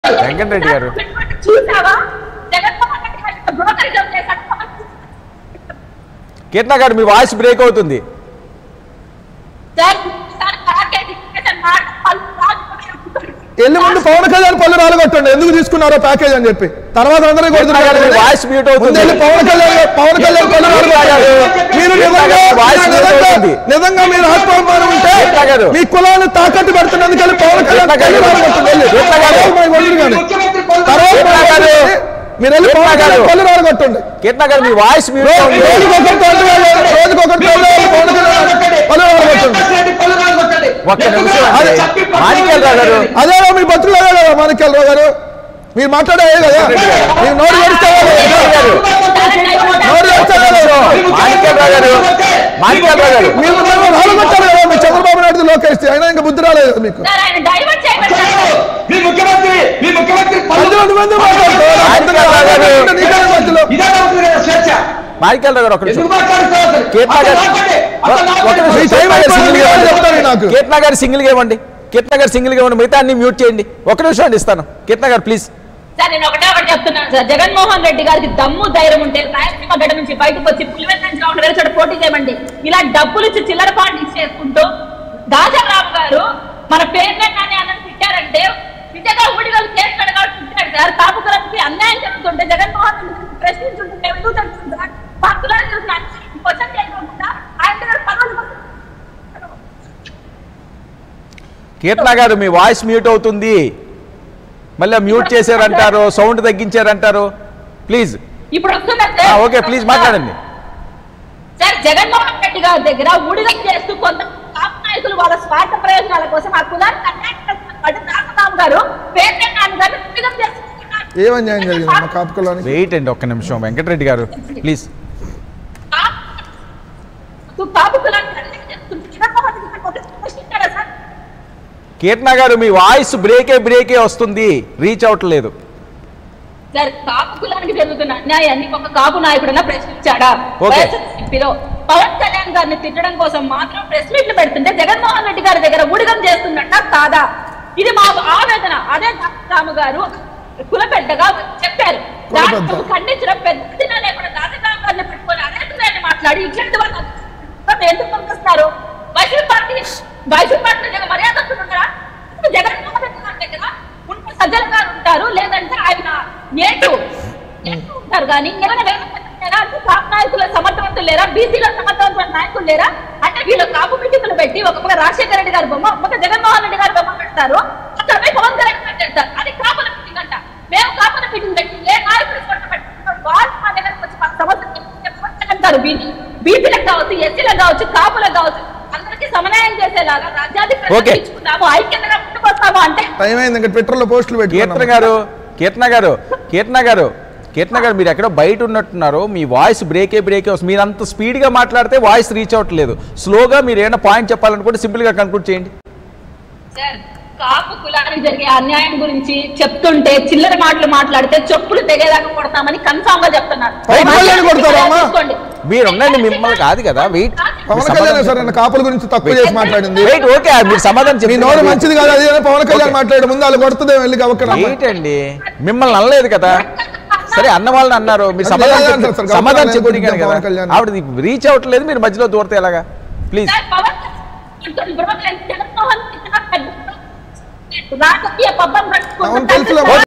వెంకటరెడ్డి గారు. చూసావా జగన్మోహన్ రెడ్డి గారు బ్రోకరిజం చేశాడు కీర్తన గారు మీ వాయిస్ బ్రేక్ అవుతుంది సార్ సార్ ప్యాకేజ్ ఇచ్చేసారు మాట పళ్ళు రాజుకొని వెళ్ళి ముందు పవన్ కళ్యాణ్ పళ్ళు రాలగొట్టండి ఎందుకు తీసుకున్నారో ప్యాకేజ్ అని చెప్పి తర్వాత అందరూ కొడుతున్నారు మీ వాయిస్ మ్యూట్ అవుతుంది. ముందు వెళ్ళి పవన్ కళ్యాణ్ పవన్ కళ్యాణ్ పళ్ళు రాలగొట్టారు మీరు నిజంగా వాయిస్ మ్యూట్ నిజంగా- అవుతుంది. నిజంగా మీరు ఆత్మాభిమానం ఉంటే కీర్తన గారు. మీ కులాన్ని తాకట్టు పెడుతున్నందుకు వెళ్ళి పవన్ కళ్యాణ్ కీర్తన గారు. పళ్ళు రాలగొట్టండి వెళ్ళి. కీర్తన గారు. తర్వాత మనకి వదిలి కానీ. ముఖ్యమంత్రి పళ్ళు తర్వాత కీర్తన మనకి గారు. వదిలి. మీరు వెళ్ళి పవన్ కీర్తన కళ్యాణ్ గారు. పళ్ళు రాలగొట్టండి కీర్తన గారు మీ వాయిస్ మ్యూట్ రోజు- అవుతుంది రోజుకొకరు తోడు వెళ్ళి, రోజుకొకరు తోడు వెళ్ళి పవన్ కళ్యాణ్ పళ్ళు రాలగొట్టండి రెడ్డి పళ్ళు రాలగొట్టండి. ఒక్క నిమిషం అది అండి. చెప్పి పళ్ళు మాణిక్యాలరావు గారు. అదే మీ బతుకులు అదే కదా మాణిక్యాలరావు గారు మీరు మాట్లాడే కదా మీరు నోరు తెరిస్తే గారు. నోరు తెరిస్తే కదా మాణిక్యాలరావు గారు మాణిక్యాలరావు గారు మీరు ముందు రాలగొట్టారు కదా మీ చంద్రబాబు నాయుడు లోకేష్ అయినా ఇంకా బుద్ధి రాలేదు కదా మీకు సార్ ఆయన డైవర్ట్ చేయబడ్డారు మీ ముఖ్యమంత్రి మీ ముఖ్యమంత్రి పళ్ళు పద్దెనిమిది మంది మాట్లాడుతున్నారు. మాణిక్యాలరావు గారు. నీకనే మధ్యలో ఇదే అవుతుంది కదా స్వేచ్ఛ మాణిక్యాలరావు గారు ఒక నిమిషం ఎందుకు మాట్లాడుతావు అసలు? కీర్తన అసలు గారు ఆపండి. అసలు ఒక ఆపండి. నిమిషం. మీ టైం కీర్తన గారు సింగిల్ గా అయిపోయింది ఇవ్వండి. చెప్తాను నాకు. కీర్తన గారు సింగిల్ గా ఇవ్వండి కీర్తన గారు సింగిల్ గా ఇవ్వండి మిగతా అన్ని మ్యూట్ చేయండి ఒక నిమిషం అండి ఇస్తాను కీర్తన గారు ప్లీజ్ సార్ నేను ఒకటే ఒకటి చెప్తున్నాను సార్ జగన్మోహన్ రెడ్డి గారికి దమ్ము ధైర్యం ఉంటే రాయలసీమ గడ్డ నుంచి బయటకు వచ్చి పులివెంద నుంచి కాకుండా వేరే చోట పోటీ చేయమండి ఇలా డబ్బులు ఇచ్చి చిల్లర పాయింట్ చేసుకుంటూ దాసరావు గారు మన పేరునే కానీ అన్నది తిట్టారంటే నిజంగా ఊడిగలు కేసు కడగాలి తిట్టాడు సార్ కాపుకులకి అన్యాయం జరుగుతుంటే జగన్మోహన్ రెడ్డి గారిని ప్రశ్నించుంటే ఎందుకు జరుగుతుంది సార్ భక్తులను చూసిన క్వశ్చన్ చేయకుండా ఆయన దగ్గర పనులు కీర్తన గారు మీ వాయిస్ మ్యూట్ అవుతుంది మళ్ళీ మ్యూట్ చేశారంటారు సౌండ్ తగ్గించారంటారు ప్లీజ్ ఇప్పుడు వస్తుందా సార్ ఓకే ప్లీజ్ మాట్లాడండి సార్ జగన్మోహన్ రెడ్డి గారి దగ్గర ఊడిగం చేస్తూ కొంత కాపు నాయకులు వాళ్ళ స్వార్థ ప్రయోజనాల కోసం ఆ కులానికి అన్యాయం చేస్తున్నారు నాగరామ్ గారు పేర్ని నాన్న గారు ఊడిగం చేస్తున్నారు. ఏం అన్యాయం జరిగింది మా కాపు కులానికి వెయిట్ అండి ఒక్క నిమిషం వెంకటరెడ్డి గారు ప్లీజ్ కాపు- కాపు కులానికి అన్యాయం చేస్తుంది జగన్మోహన్ రెడ్డి గారు ఒకటి ప్రశ్నించారా సార్ కీర్తన గారు మీ వాయిస్ బ్రేకే బ్రేకే వస్తుంది రీచ్ అవ్వట్లేదు సార్ కాపు కులానికి జరుగుతున్న అన్యాయాన్ని ఒక కాపు నాయకుడైనా ప్రశ్నించాడా ఓకే. వైఎస్ఆర్సీపీలో పవన్ కళ్యాణ్ గారిని తిట్టడం కోసం మాత్రం ప్రెస్ మీట్లు పెడుతుంటే జగన్మోహన్ రెడ్డి గారి దగ్గర ఊడిగం చేస్తున్నట్ట కాదా ఇది మా ఆవేదన అదే రాము గారు కులపెద్దగా చెప్పారు దాన్ని కులపెద్ద. నువ్వు ఖండించడం పెద్ద లేకుండా దాదాపు గారిని పెట్టుకొని అదే విధంగా మాట్లాడి ఇట్లాంటి వాళ్ళు ఎందుకు పంపిస్తారు వైసీపీ పార్టీ వైసీపీ పార్టీ దగ్గర మర్యాదస్తున్నారా జగన్మోహన్ రెడ్డి గారి దగ్గర ఉంటే సజ్జల గారు ఉంటారు లేదంటే ఆయన నేటు నేటు ఉంటారు కానీ ఏమైనా వేరే పద్ధతి లేరా అంటే కాపు నాయకుల సమర్థవంతులు లేరా బీసీల సమర్థవంతుల నాయకులు లేరా అంటే వీళ్ళు కాపు మీటింగులు పెట్టి ఒక పక్క రాజశేఖర రెడ్డి గారి బొమ్మ ఒక జగన్మోహన్ రెడ్డి గారి బొమ్మ పెడతారు అక్కడ పోయి పవన్ కళ్యాణ్ పెట్టేస్తారు అది కాపుల మీటింగ్ అంట మేము కాపుల మీటింగ్ పెట్టి ఏ నాయకుడు కొట్ట పెట్టుకుంటారు వాళ్ళు మా దగ్గరకు వచ్చి మా సమస్య చెప్తే పవన్ కళ్యాణ్ గారు బీసీ బీసీలకు కావచ్చు ఎస్సీలకు కావచ్చు కాపులకు కావచ్చు అందరికీ సమన్వయం చేసేలాగా రాజ్యాధికారం ఓకే. ఇచ్చుకుందాము ఐక్యతగా ముందుకు వస్తాము అంటే టైం అయింది ఇంకా ట్విట్టర్ లో పోస్టులు కీర్తన పెట్టుకున్నాం గారు కీర్తన గారు కీర్తన గారు కీర్తన గారు మీరు ఎక్కడో బయట ఉన్నట్టున్నారు మీ వాయిస్ బ్రేకే బ్రేకే వస్తుంది మీరు అంత స్పీడ్గా మాట్లాడితే వాయిస్ రీచ్ అవ్వట్లేదు స్లోగా మీరు ఏమైనా పాయింట్ చెప్పాలనుకుంటే సింపుల్గా కన్క్లూడ్ చేయండి సార్ కాపు కులానికి జరిగే అన్యాయం గురించి చెప్తుంటే చిల్లర మాటలు మాట్లాడితే చెప్పులు తెగేదాకా కొడతామని కన్ఫామ్ గా చెప్తున్నారు పవన్ కళ్యాణ్ కొడతారా అమ్మా? చూసుకోండి. మీరు ఉండండి మిమ్మల్ని కాదు కదా వెయిట్ పవన్ కళ్యాణ్ సార్ అన్న కాపుల గురించి తక్కువ చేసి మాట్లాడింది వెయిట్ ఓకే మీరు సమాధానం మీ నోరు చెప్పండి మంచిది కాదు అది అని పవన్ కళ్యాణ్ ఓకే. మాట్లాడే ముందు వాళ్ళు కొడుతుంది వెళ్ళి గవక్కన వెయిట్ అండి మిమ్మల్ని అనలేదు కదా సరే అన్న వాళ్ళని అన్నారు మీరు అంటే సమాధానం ఎలా చెప్పండి. అంటారు సార్? సమాధానం గవర్నమెంట్ చెప్పండి గురించి కదా పవన్ కళ్యాణ్. ఆవిడ రీచ్ అవ్వట్లేదు మీరు మధ్యలో దూరతే ఎలాగా ప్లీజ్ సార్, పవన్ కళ్యాణ్ బ్రహ్మ జగన్మోహన్ రెడ్డి గారు పెద్ద రాజకీయ పబ్బం అవును కట్టుకుంటూ తెలుసులే.